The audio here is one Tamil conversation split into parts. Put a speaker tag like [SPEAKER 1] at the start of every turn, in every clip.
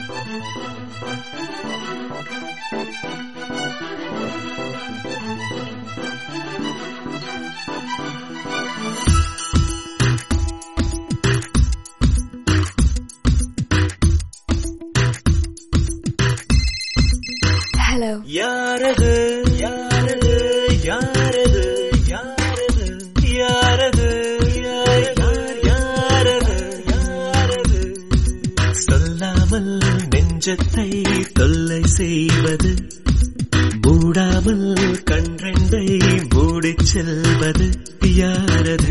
[SPEAKER 1] Hello.
[SPEAKER 2] யாரது யாரது யாரது யாரது யாரது யார் யார் யாரது யாரது சொல்லாமல் நெஞ்சத்தை தொல்லை செய்வது மூடாமல் கன்றெண்டை மூடிச் செல்வது யாரது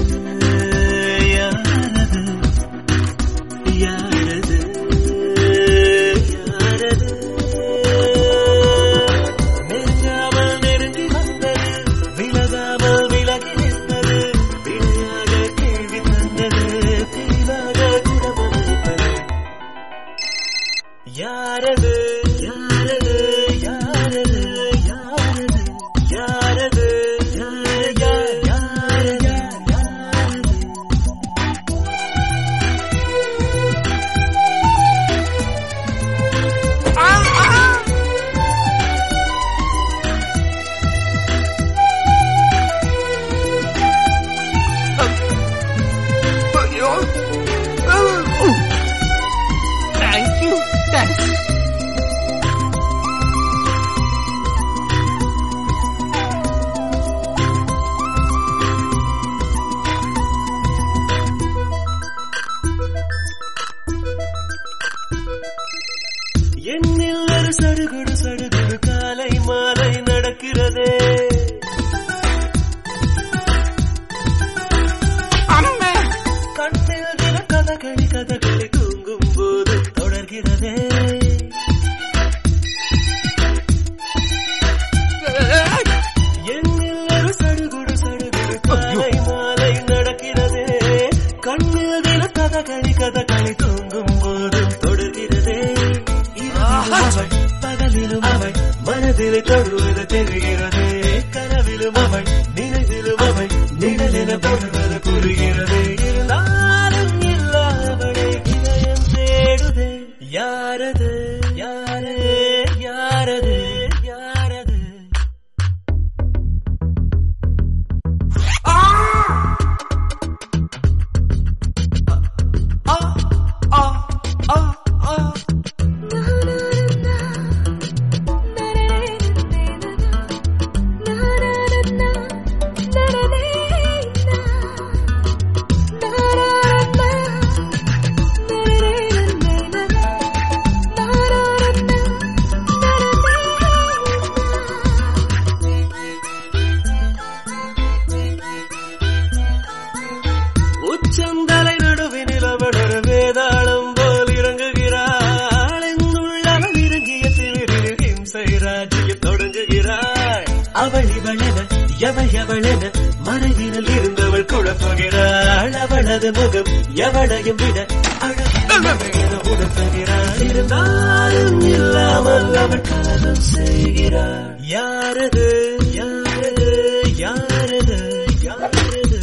[SPEAKER 2] யாரது யாரது யாரது நெருங்காமல் நெருங்கி வந்தது விலகாமல் விலகி நின்றது விடையாக கேள்வி தந்தது தெளிவாக குணமளிப்பது யாரது யாரது யாரது யாரது யாரது யார் யார் யார் யார் யாரது
[SPEAKER 3] Thank you. Thanks.
[SPEAKER 2] என்னில் ஒரு சடுகுடு சடுகுடு காலை மாலை நடக்கிறதே
[SPEAKER 3] அம்மே
[SPEAKER 2] கண்ணில் தின கதகளி கதகளி தூங்கும் போது தொடர்கிறதே என்னில் ஒரு சடுகுடு சடுகுடு காலை மாலை நடக்கிறதே கண்ணில் தின கதகளி கதகளி தூங்கும் போதும் தொடர்கிறதே இரவிலும் அவள் பகலிலும் அவள் மனதில் தொடுவது தெரிகிறதே கனவிலும் அவள் நினைவிலும் அவள் நிழலென பொழுவது புரிகிறது இருந்தாலும் இல்லாமலே இதயம் தேடுதே யாரது யாரது யாரது யாரது உச்சந்தலை நடுவினில் அவள் ஒரு வேதாளம் போல் இறங்குகிறாள் என்னுள்ளவள் இறங்கிய திமிரில் ஹிம்சை ராஜ்யம் தொடங்குகிறாள் அவள் இவளென எவள் எவளென மறைவினில் இருந்தவள் குழப்புகிறாள் அவளது முகம் எவளையும் விட அழகாக உணர்த்துகிறாள் இருந்தாலும் இல்லாமல் அவள் காலம் செய்கிறாள் யாரது யாரது யாரது யாரது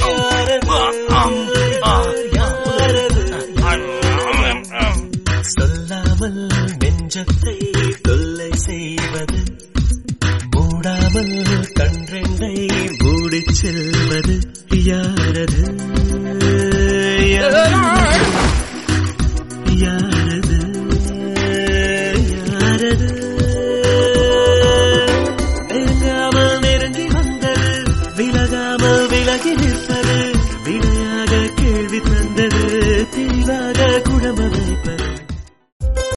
[SPEAKER 2] யாரது யாரது சொல்லாமல் நெஞ்சத்தை தொல்லை செய்வது மூடாமல் கன்றெண்டை மூடிச் செல்வது யாரது யாரது யாரது நெருங்காமல் நெருங்கி வந்தது விலகாமல் விலகி நிற்பது விடையாக கேள்வி தந்தது தெளிவாக குணமமைப்பது